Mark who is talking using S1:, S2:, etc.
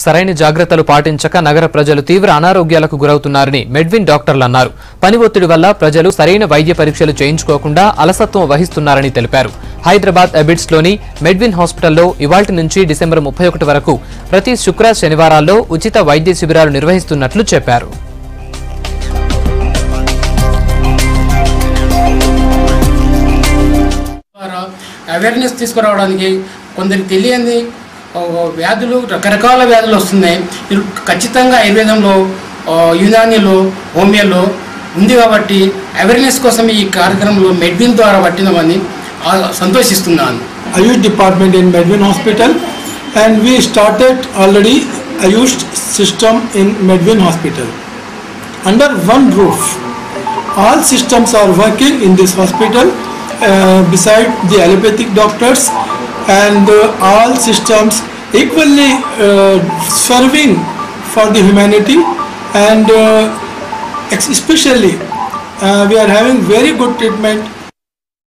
S1: సరైన జాగ్రత్తలు పాటించక నగర ప్రజలు తీవ్ర అనారోగ్యాలకు గురవుతున్నారని మెడ్విన్ డాక్టర్లు అన్నారు పని ఒత్తిడి వల్ల ప్రజలు సరైన వైద్య పరీక్షలు చేయించుకోకుండా అలసత్వం వహిస్తున్నారని తెలిపారు హైదరాబాద్ అబిడ్స్ లోని మెడ్విన్ హాస్పిటల్లో ఇవాల్టి నుంచి డిసెంబర్ ముప్పై ఒకటి వరకు ప్రతి శుక్ర శనివారాల్లో ఉచిత వైద్య శిబిరాలు నిర్వహిస్తున్నట్లు చెప్పారు
S2: ద్వారా అవేర్నెస్ తీసుకురావడానికి కొందరికి తెలియని ఆ, వ్యాధులు రకరకాల వ్యాధులు వస్తున్నాయి ఇది ఖచ్చితంగా ఆయుర్వేదంలో ఆ, యునానీలో హోమియోలో ఉంది కాబట్టి అవేర్నెస్ కోసం ఈ కార్యక్రమంలో మెడ్విన్ ద్వారా పట్టినమని ఆ, సంతోషిస్తున్నాను
S3: Ayush department in Medwin Hospital and we started already Ayush system in Medwin Hospital. Under one roof, all systems are working in this hospital uh, beside the allopathic doctors and uh, all systems equally uh, serving for the humanity and uh, ex- especially uh, we are having very good treatment